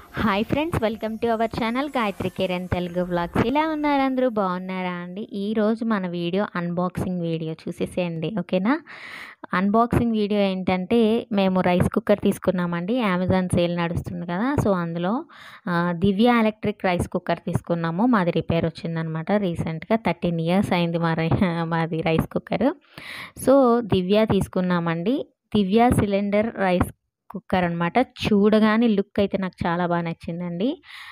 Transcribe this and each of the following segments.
hi friends welcome to our channel Gayatri Kiran Telugu vlogs ఇలా ఉన్నారు అందరూ బాగున్నారా అండి ఈరోజు మన వీడియో అన్బాక్సింగ్ వీడియో చూసేసేయండి ఓకేనా అన్బాక్సింగ్ వీడియో ఏంటంటే మేము రైస్ కుక్కర్ తీసుకున్నామండి అమెజాన్ సేల్ నడుస్తుంది కదా సో అందులో ఆ, దివ్య ఎలక్ట్రిక్ రైస్ కుక్కర్ తీసుకున్నాము మాది రిపేర్ వచ్చిందనమాట రీసెంట్గా థర్టీన్ ఇయర్స్ అయింది మా రై మాది రైస్ కుక్కర్ సో దివ్య తీసుకున్నామండి దివ్య సిలిండర్ రైస్ కుక్కర్ అనమాట చూడగానే లుక్ అయితే నాకు చాలా బాగా నచ్చిందండి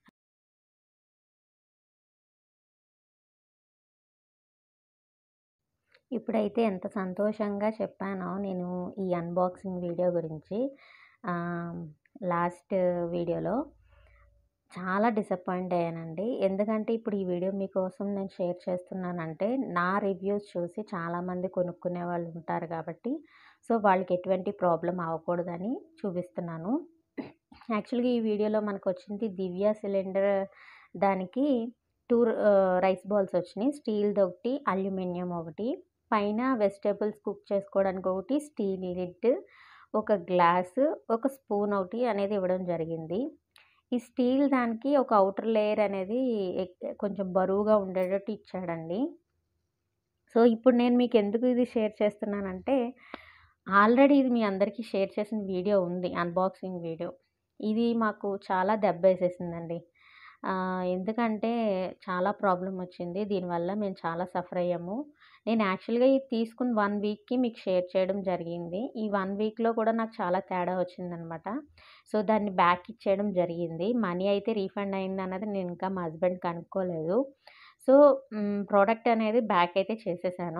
ఇప్పుడైతే ఎంత సంతోషంగా చెప్పానో నేను ఈ అన్బాక్సింగ్ వీడియో గురించి లాస్ట్ వీడియోలో చాలా డిసప్పాయింట్ అయ్యానండి ఎందుకంటే ఇప్పుడు ఈ వీడియో మీకోసం నేను షేర్ చేస్తున్నానంటే నా రివ్యూస్ చూసి చాలామంది కొనుక్కునే వాళ్ళు ఉంటారు కాబట్టి సో వాళ్ళకి ఎటువంటి ప్రాబ్లం అవ్వకూడదని చూపిస్తున్నాను యాక్చువల్గా ఈ వీడియోలో మనకు వచ్చింది దివ్య సిలిండర్ దానికి టూ రైస్ బాల్స్ వచ్చినాయి స్టీల్ది ఒకటి అల్యూమినియం ఒకటి పైన వెజిటేబుల్స్ కుక్ చేసుకోవడానికి ఒకటి స్టీల్ లిడ్ ఒక గ్లాసు ఒక స్పూన్ ఒకటి అనేది ఇవ్వడం జరిగింది ఈ స్టీల్ దానికి ఒక అవుటర్ లేయర్ అనేది ఎక్- కొంచెం బరువుగా ఉండేటట్టు ఇచ్చాడండి సో ఇప్పుడు నేను మీకు ఎందుకు ఇది షేర్ చేస్తున్నానంటే ఆల్రెడీ ఇది మీ అందరికీ షేర్ చేసిన వీడియో ఉంది అన్బాక్సింగ్ వీడియో ఇది మాకు చాలా దెబ్బ వేసేసిందండి ఆ, ఎందుకంటే చాలా ప్రాబ్లం వచ్చింది దీనివల్ల మేము చాలా సఫర్ అయ్యాము నేను యాక్చువల్గా ఇది తీసుకుని వన్ వీక్కి మీకు షేర్ చేయడం జరిగింది ఈ వన్ వీక్లో కూడా నాకు చాలా తేడా వచ్చిందనమాట సో దాన్ని బ్యాక్ ఇచ్చేయడం జరిగింది మనీ అయితే రీఫండ్ అయింది అన్నది నేను ఇంకా మా హస్బెండ్ కనుక్కోలేదు సో ప్రోడక్ట్ అనేది బ్యాక్ అయితే చేసేసాను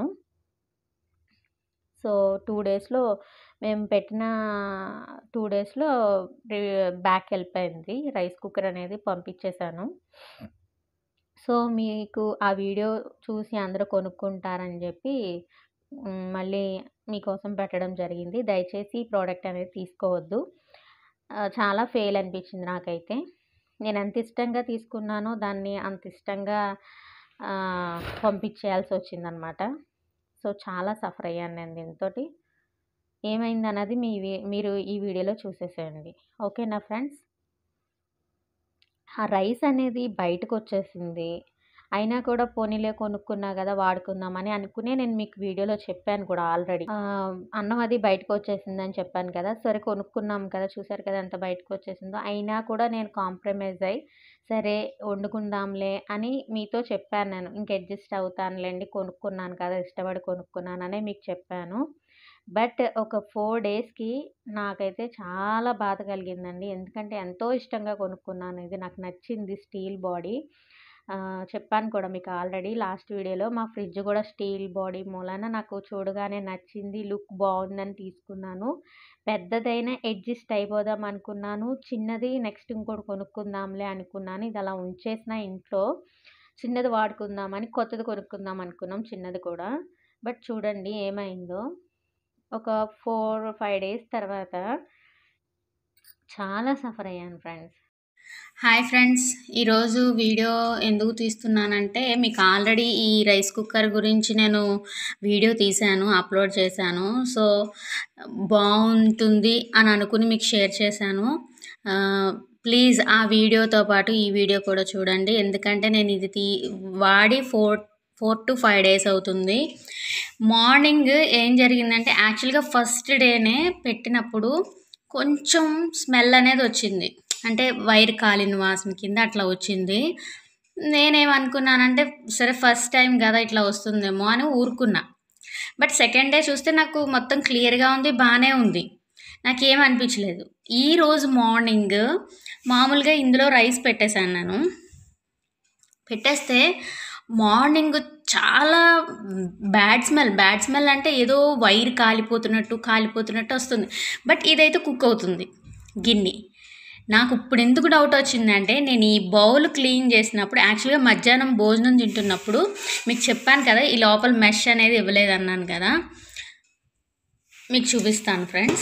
సో టూ డేస్లో మేము పెట్టిన టూ డేస్లో బ్యాక్ వెళ్ళిపోయింది రైస్ కుక్కర్ అనేది పంపించేశాను సో మీకు ఆ వీడియో చూసి అందరూ కొనుక్కుంటారని చెప్పి మ్, మళ్ళీ మీకోసం పెట్టడం జరిగింది దయచేసి ఈ ప్రోడక్ట్ అనేది తీసుకోవద్దు ఆ, చాలా ఫెయిల్ అనిపించింది నాకైతే నేను ఎంత ఇష్టంగా తీసుకున్నానో దాన్ని అంత ఇష్టంగా ఆ, పంపించేయాల్సి వచ్చిందనమాట సో చాలా సఫర్ అయ్యాను నేను దీంతో ఏమైంది అన్నది మీ వీ- మీరు ఈ వీడియోలో చూసేసేయండి ఓకేనా ఫ్రెండ్స్ ఆ రైస్ అనేది బయటకు వచ్చేసింది అయినా కూడా పోనీలే కొనుక్కున్నా కదా వాడుకుందామని అనుకునే నేను మీకు వీడియోలో చెప్పాను కూడా ఆల్రెడీ అన్నం అది బయటకు వచ్చేసింది అని చెప్పాను కదా సరే కొనుక్కున్నాం కదా చూసారు కదా ఎంత బయటకు వచ్చేసిందో అయినా కూడా నేను కాంప్రమైజ్ అయ్యి సరే వండుకుందాంలే అని మీతో చెప్పాను నేను ఇంక అడ్జస్ట్ అవుతానులేండి కొనుక్కున్నాను కదా ఇష్టపడి కొనుక్కున్నాననే మీకు చెప్పాను బట్ ఒక ఫోర్ డేస్కి నాకైతే చాలా బాధ కలిగిందండి ఎందుకంటే ఎంతో ఇష్టంగా కొనుక్కున్నాను ఇది నాకు నచ్చింది స్టీల్ బాడీ చెప్పాను కూడా మీకు ఆల్రెడీ లాస్ట్ వీడియోలో మా ఫ్రిడ్జ్ కూడా స్టీల్ బాడీ మూలాన నాకు చూడగానే నచ్చింది లుక్ బాగుందని తీసుకున్నాను పెద్దదైనా అడ్జస్ట్ అయిపోదాం అనుకున్నాను చిన్నది నెక్స్ట్ ఇంకోటి కొనుక్కుందాంలే అనుకున్నాను ఇది అలా ఉంచేసిన ఇంట్లో చిన్నది వాడుకుందామని కొత్తది కొనుక్కుందాం అనుకున్నాం చిన్నది కూడా బట్ చూడండి ఏమైందో ఒక ఫోర్ ఫైవ్ డేస్ తర్వాత చాలా సఫర్ అయ్యాను ఫ్రెండ్స్ హాయ్ ఫ్రెండ్స్ ఈరోజు వీడియో ఎందుకు తీస్తున్నానంటే మీకు ఆల్రెడీ ఈ రైస్ కుక్కర్ గురించి నేను వీడియో తీశాను అప్లోడ్ చేశాను సో బాగుంటుంది అని అనుకుని మీకు షేర్ చేశాను ఆ, ప్లీజ్ ఆ వీడియోతో పాటు ఈ వీడియో కూడా చూడండి ఎందుకంటే నేను ఇది తీ వాడి four four to five days అవుతుంది మార్నింగ్ ఏం జరిగిందంటే యాక్చువల్గా ఫస్ట్ డేనే పెట్టినప్పుడు కొంచెం స్మెల్ అనేది వచ్చింది అంటే వైర్ కాలిన వాసన కింద అట్లా వచ్చింది నేనేమనుకున్నానంటే సరే ఫస్ట్ టైం కదా ఇట్లా వస్తుందేమో అని ఊరుకున్నా బట్ సెకండ్ డే చూస్తే నాకు మొత్తం క్లియర్గా ఉంది బాగానే ఉంది నాకేం అనిపించలేదు ఈ రోజు మార్నింగ్ మామూలుగా ఇందులో రైస్ పెట్టేశాను నేను పెట్టేస్తే మార్నింగ్ చాలా బ్యాడ్ స్మెల్ బ్యాడ్ స్మెల్ అంటే ఏదో వైర్ కాలిపోతున్నట్టు కాలిపోతున్నట్టు వస్తుంది బట్ ఇదైతే కుక్ అవుతుంది గిన్నె నాకు ఇప్పుడు ఎందుకు డౌట్ వచ్చిందంటే నేను ఈ బౌల్ క్లీన్ చేసినప్పుడు యాక్చువల్గా మధ్యాహ్నం భోజనం తింటున్నప్పుడు మీకు చెప్పాను కదా ఈ లోపల మెష్ అనేది ఇవ్వలేదన్నాను కదా మీకు చూపిస్తాను ఫ్రెండ్స్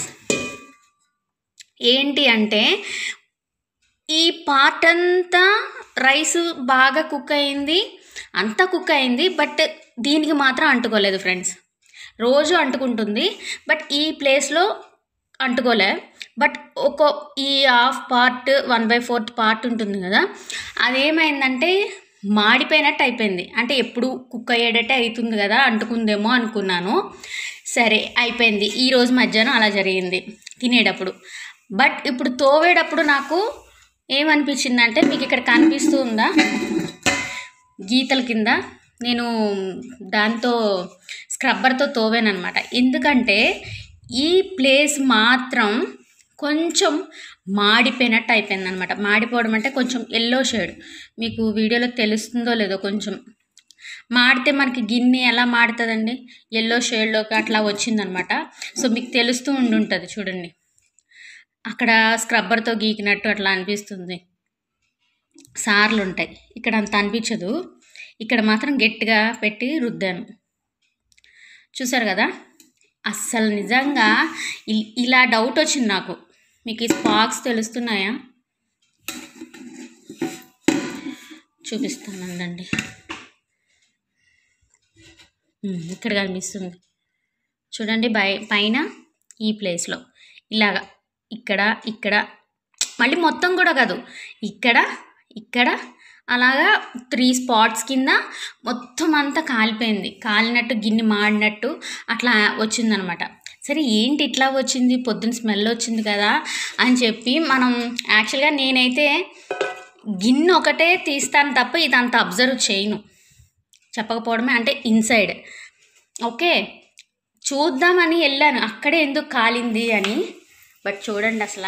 ఏంటి అంటే ఈ పార్ట్ అంతా రైస్ బాగా కుక్ అయింది అంతా కుక్ అయింది బట్ దీనికి మాత్రం అంటుకోలేదు ఫ్రెండ్స్ రోజు అంటుకుంటుంది బట్ ఈ ప్లేస్లో అంటుకోలే బట్ ఒక ఈ half part one by fourth part ఉంటుంది కదా అదేమైందంటే మాడిపోయినట్టు అయిపోయింది అంటే ఎప్పుడు కుక్ అయ్యేటట్టే అవుతుంది కదా అంటుకుందేమో అనుకున్నాను సరే అయిపోయింది ఈ రోజు మధ్యాహ్నం అలా జరిగింది తినేటప్పుడు బట్ ఇప్పుడు తోవేటప్పుడు నాకు ఏమనిపించిందంటే మీకు ఇక్కడ కనిపిస్తూ ఉందా గీతల కింద నేను దాంతో స్క్రబ్బర్తో తోవానమాట ఎందుకంటే ఈ ప్లేస్ మాత్రం కొంచెం మాడిపోయినట్టు అయిపోయింది అనమాట మాడిపోవడం అంటే కొంచెం ఎల్లో షేడ్ మీకు వీడియోలో తెలుస్తుందో లేదో కొంచెం మాడితే మనకి గిన్నె ఎలా మాడుతుందండి ఎల్లో షేడ్లోకి అట్లా వచ్చిందనమాట సో మీకు తెలుస్తూ ఉండుంటుంది చూడండి అక్కడ స్క్రబ్బర్తో గీకినట్టు అట్లా అనిపిస్తుంది సార్లు ఉంటాయి ఇక్కడ అంత అనిపించదు ఇక్కడ మాత్రం గట్టిగా పెట్టి రుద్దాను చూసారు కదా అస్సలు నిజంగా ఇ- ఇలా డౌట్ వచ్చింది నాకు మీకు ఈ స్పాక్స్ తెలుస్తున్నాయా చూపిస్తానండి ఉమ్, ఇక్కడ కనిపిస్తుంది చూడండి బై పైన ఈ ప్లేస్లో ఇలాగా ఇక్కడ ఇక్కడ మళ్ళీ మొత్తం కూడా కాదు ఇక్కడ ఇక్కడ అలాగా త్రీ స్పాట్స్ కింద మొత్తం అంతా కాలిపోయింది కాలినట్టు గిన్నె మాడినట్టు అట్లా వచ్చిందనమాట సరే ఏంటి ఇట్లా వచ్చింది పొద్దున్న స్మెల్ వచ్చింది కదా అని చెప్పి మనం యాక్చువల్గా నేనైతే గిన్నె ఒకటే తీస్తాను తప్ప ఇదంతా అబ్జర్వ్ చేయను చెప్పకపోవడమే అంటే ఇన్సైడ్ ఓకే చూద్దామని వెళ్ళాను అక్కడే ఎందుకు కాలింది అని బట్ చూడండి అసలు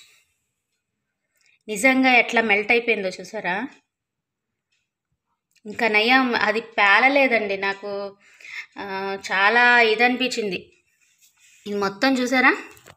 నిజంగా ఎట్లా మెల్ట్ అయిపోయిందో చూసారా ఇంకా నయం అది పేలలేదండి నాకు ఆ, చాలా ఇది అనిపించింది ఇది మొత్తం చూసారా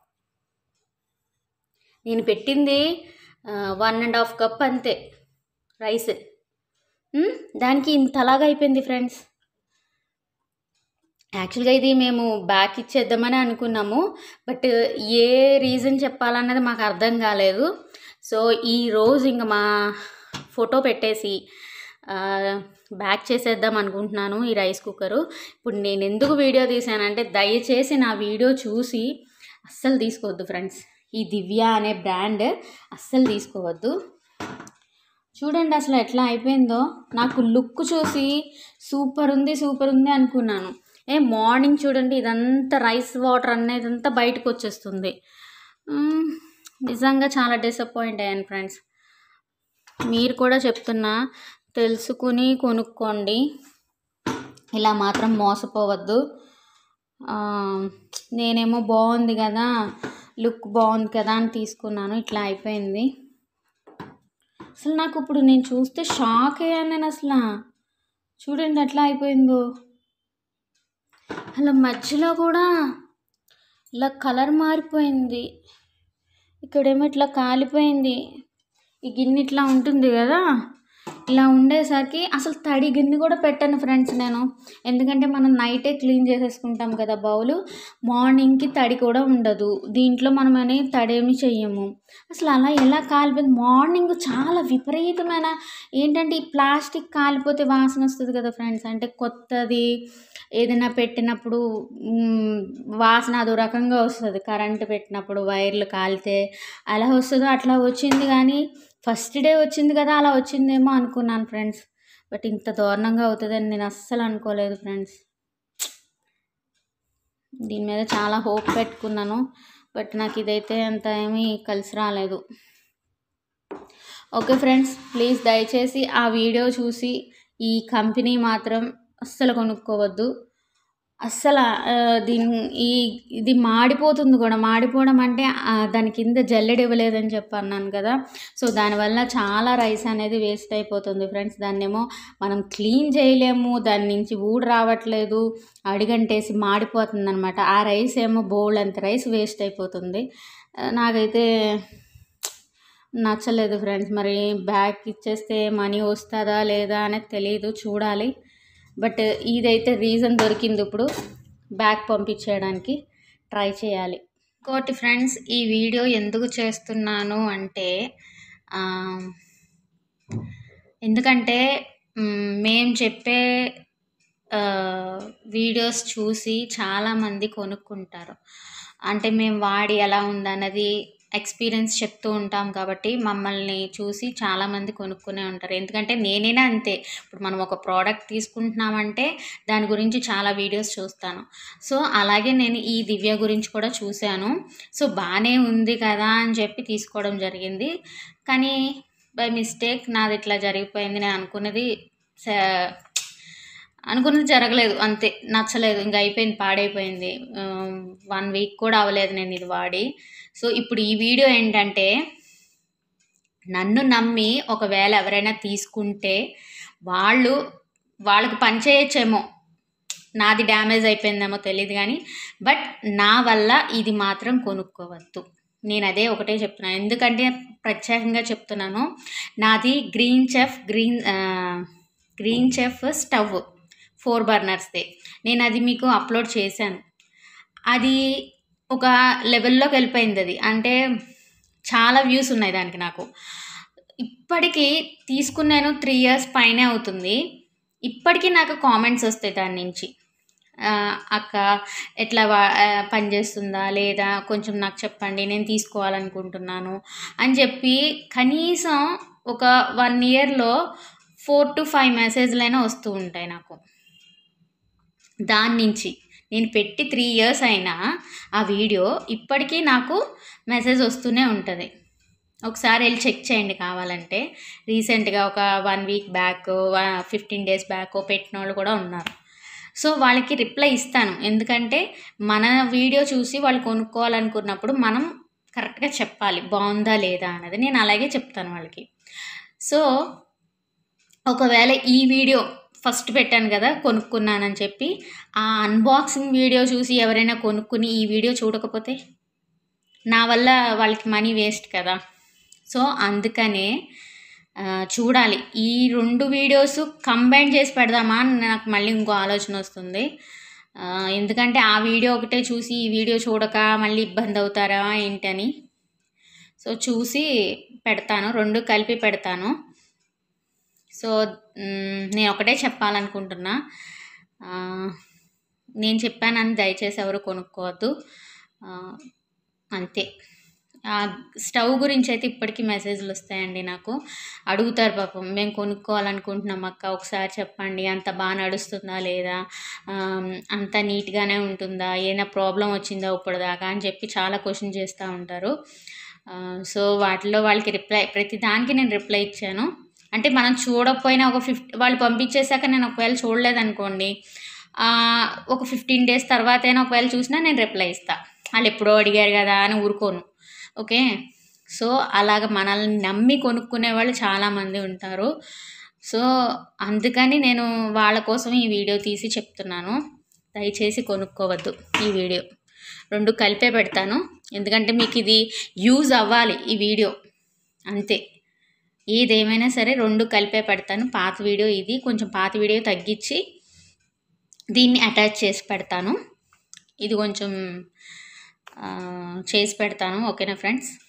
నేను పెట్టింది వన్ అండ్ హాఫ్ కప్ అంతే రైస్ ఉమ్, దానికి ఇంతలాగా అయిపోయింది ఫ్రెండ్స్ యాక్చువల్గా ఇది మేము బ్యాక్ ఇచ్చేద్దామని అనుకున్నాము బట్ ఏ రీజన్ చెప్పాలన్నది మాకు అర్థం కాలేదు సో ఈ రోజు ఇంకా మా ఫోటో పెట్టేసి ఆ, బ్యాక్ చేసేద్దాం అనుకుంటున్నాను ఈ రైస్ కుక్కరు ఇప్పుడు నేను ఎందుకు వీడియో తీసానంటే దయచేసి నా వీడియో చూసి అస్సలు తీసుకోవద్దు ఫ్రెండ్స్ ఈ దివ్య అనే బ్రాండ్ అస్సలు తీసుకోవద్దు చూడండి అసలు ఎట్లా అయిపోయిందో నాకు లుక్ చూసి సూపర్ ఉంది సూపర్ ఉంది అనుకున్నాను ఏ మార్నింగ్ చూడండి ఇదంతా రైస్ వాటర్ అనేది అంతా బయటకు వచ్చేస్తుంది మ్మ్, నిజంగా చాలా డిసప్పాయింట్ అయ్యాను ఫ్రెండ్స్ మీరు కూడా చెప్తున్నా తెలుసుకుని కొనుక్కోండి ఇలా మాత్రం మోసపోవద్దు ఆ, నేనేమో బాగుంది కదా లుక్ బాగుంది కదా అని తీసుకున్నాను ఇట్లా అయిపోయింది అసలు నాకు ఇప్పుడు నేను చూస్తే షాక్ అయ్యాను నేను అసలు చూడండి ఎట్లా అయిపోయిందో అలా మధ్యలో కూడా ఇలా కలర్ మారిపోయింది ఇక్కడేమో ఇట్లా కాలిపోయింది ఈ గిన్నె ఇట్లా ఉంటుంది కదా ఇలా ఉండేసరికి అసలు తడి గిన్నె కూడా పెట్టాను ఫ్రెండ్స్ నేను ఎందుకంటే మనం నైటే క్లీన్ చేసేసుకుంటాం కదా బౌలు మార్నింగ్కి తడి కూడా ఉండదు దీంట్లో మనం అని తడేమి చెయ్యము అసలు అలా ఎలా కాలిపోయింది మార్నింగ్ చాలా విపరీతమైన ఏంటంటే ఈ ప్లాస్టిక్ కాలిపోతే వాసన వస్తుంది కదా ఫ్రెండ్స్ అంటే కొత్తది ఏదైనా పెట్టినప్పుడు మ్, వాసన అదో రకంగా వస్తుంది కరెంటు పెట్టినప్పుడు వైర్లు కాలితే అలా వస్తుందో అట్లా వచ్చింది కానీ ఫస్ట్ డే వచ్చింది కదా అలా వచ్చిందేమో అనుకున్నాను ఫ్రెండ్స్ బట్ ఇంత దారుణంగా అవుతుందని నేను అస్సలు అనుకోలేదు ఫ్రెండ్స్ దీని మీద చాలా హోప్ పెట్టుకున్నాను బట్ నాకు ఇదైతే అంత ఏమీ కలిసి రాలేదు ఓకే ఫ్రెండ్స్ ప్లీజ్ దయచేసి ఆ వీడియో చూసి ఈ కంపెనీ మాత్రం అస్సలు కొనుక్కోవద్దు అస్సలు ఆ, దీని ఈ ఇది మాడిపోతుంది కూడా మాడిపోవడం అంటే ఆ, దాని కింద జల్లెడ ఇవ్వలేదని చెప్పి అన్నాను కదా సో దానివల్ల చాలా రైస్ అనేది వేస్ట్ అయిపోతుంది ఫ్రెండ్స్ దాన్నేమో మనం క్లీన్ చేయలేము దాని నుంచి ఊడు రావట్లేదు అడిగంటేసి మాడిపోతుంది అనమాట ఆ రైస్ ఏమో బౌల్ అంత రైస్ వేస్ట్ అయిపోతుంది ఆ, నాకైతే నచ్చలేదు ఫ్రెండ్స్ మరి బ్యాగ్ ఇచ్చేస్తే మనీ వస్తుందా లేదా అనేది తెలియదు చూడాలి బట్ ఇదైతే రీజన్ దొరికింది ఇప్పుడు బ్యాగ్ పంపించేయడానికి ట్రై చేయాలి ఇంకోటి ఫ్రెండ్స్ ఈ వీడియో ఎందుకు చేస్తున్నాను అంటే ఆ, ఎందుకంటే మ్, మేము చెప్పే ఆ, వీడియోస్ చూసి చాలామంది కొనుక్కుంటారు అంటే మేము వాడి ఎలా ఉందన్నది ఎక్స్పీరియన్స్ చెప్తూ ఉంటాం కాబట్టి మమ్మల్ని చూసి చాలామంది కొనుక్కునే ఉంటారు ఎందుకంటే నేనైనా అంతే ఇప్పుడు మనం ఒక ప్రోడక్ట్ తీసుకుంటున్నామంటే దాని గురించి చాలా వీడియోస్ చూస్తాను సో అలాగే నేను ఈ దివ్య గురించి కూడా చూశాను సో బాగానే ఉంది కదా అని చెప్పి తీసుకోవడం జరిగింది కానీ బై మిస్టేక్ నాది ఇట్లా జరిగిపోయింది నేను అనుకున్నది స- అనుకున్నది జరగలేదు అంతే నచ్చలేదు ఇంకా అయిపోయింది పాడైపోయింది వన్ వీక్ కూడా అవ్వలేదు నేను ఇది వాడి సో ఇప్పుడు ఈ వీడియో ఏంటంటే నన్ను నమ్మి ఒకవేళ ఎవరైనా తీసుకుంటే వాళ్ళు వాళ్ళకి పని చేయొచ్చేమో నాది డ్యామేజ్ అయిపోయిందేమో తెలియదు కానీ బట్ నా వల్ల ఇది మాత్రం కొనుక్కోవద్దు నేను అదే ఒకటే చెప్తున్నాను ఎందుకంటే ప్రత్యేకంగా చెప్తున్నాను నాది గ్రీన్ చెఫ్ గ్రీన్ ఆ, గ్రీన్ చెఫ్ స్టవ్ ఫోర్ బర్నర్స్ది నేను అది మీకు అప్లోడ్ చేశాను అది ఒక లెవెల్లోకి వెళ్ళిపోయింది అది అంటే చాలా వ్యూస్ ఉన్నాయి దానికి నాకు ఇప్పటికీ తీసుకున్నాను త్రీ ఇయర్స్ పైనే అవుతుంది ఇప్పటికీ నాకు కామెంట్స్ వస్తాయి దాని నుంచి ఆ, అక్క ఎట్లా వా- ఆ, పనిచేస్తుందా లేదా కొంచెం నాకు చెప్పండి నేను తీసుకోవాలనుకుంటున్నాను అని చెప్పి కనీసం ఒక వన్ ఇయర్లో ఫోర్ టు ఫైవ్ మెసేజ్లైనా వస్తూ ఉంటాయి నాకు దాని నుంచి నేను పెట్టి త్రీ ఇయర్స్ అయినా ఆ వీడియో ఇప్పటికీ నాకు మెసేజ్ వస్తూనే ఉంటుంది ఒకసారి వెళ్ళి చెక్ చేయండి కావాలంటే రీసెంట్గా ఒక one week back fifteen days back పెట్టిన వాళ్ళు కూడా ఉన్నారు సో వాళ్ళకి రిప్లై ఇస్తాను ఎందుకంటే మన వీడియో చూసి వాళ్ళు కొనుక్కోవాలనుకున్నప్పుడు మనం కరెక్ట్గా చెప్పాలి బాగుందా లేదా అన్నది నేను అలాగే చెప్తాను వాళ్ళకి సో ఒకవేళ ఈ వీడియో ఫస్ట్ పెట్టాను కదా కొనుక్కున్నానని చెప్పి ఆ అన్బాక్సింగ్ వీడియో చూసి ఎవరైనా కొనుక్కుని ఈ వీడియో చూడకపోతే నా వల్ల వాళ్ళకి మనీ వేస్ట్ కదా సో అందుకనే ఆ, చూడాలి ఈ రెండు వీడియోస్ కంబైన్ చేసి పెడదామా అని నాకు మళ్ళీ ఇంకో ఆలోచన వస్తుంది ఆ, ఎందుకంటే ఆ వీడియో ఒకటే చూసి ఈ వీడియో చూడక మళ్ళీ ఇబ్బంది అవుతారా ఏంటని సో చూసి పెడతాను రెండు కలిపి పెడతాను సో మ్, నేను ఒకటే చెప్పాలనుకుంటున్నా ఆ, నేను చెప్పానని దయచేసి ఎవరు కొనుక్కోవద్దు ఆ, అంతే ఆ స్టవ్ గురించి అయితే ఇప్పటికీ మెసేజ్లు వస్తాయండి నాకు అడుగుతారు పాపం మేము కొనుక్కోవాలనుకుంటున్నాం అక్క ఒకసారి చెప్పండి అంత బాగా నడుస్తుందా లేదా ఆమ్, అంత నీట్గానే ఉంటుందా ఏదైనా ప్రాబ్లం వచ్చిందా ఇప్పటిదాకా అని చెప్పి చాలా క్వశ్చన్ చేస్తూ ఉంటారు ఆ, సో వాటిలో వాళ్ళకి రిప్లై ప్రతి దానికి నేను రిప్లై ఇచ్చాను అంటే మనం చూడకపోయినా ఒక ఫిఫ్టీ వాళ్ళు పంపించేశాక నేను ఒకవేళ చూడలేదనుకోండి ఆ, ఒక ఫిఫ్టీన్ డేస్ తర్వాత అయినా ఒకవేళ చూసినా నేను రిప్లై ఇస్తా వాళ్ళు ఎప్పుడో అడిగారు కదా అని ఊరుకోను ఓకే సో అలాగ మనల్ని నమ్మి కొనుక్కునే వాళ్ళు చాలామంది ఉంటారు సో అందుకని నేను వాళ్ళ కోసం ఈ వీడియో తీసి చెప్తున్నాను దయచేసి కొనుక్కోవద్దు ఈ వీడియో రెండు కలిపే పెడతాను ఎందుకంటే మీకు ఇది యూజ్ అవ్వాలి ఈ వీడియో అంతే ఏదేమైనా సరే రెండు కలిపే పెడతాను పాత వీడియో ఇది కొంచెం పాత వీడియో తగ్గించి దీన్ని అటాచ్ చేసి పెడతాను ఇది కొంచెం ఆ, చేసి పెడతాను ఓకేనా ఫ్రెండ్స్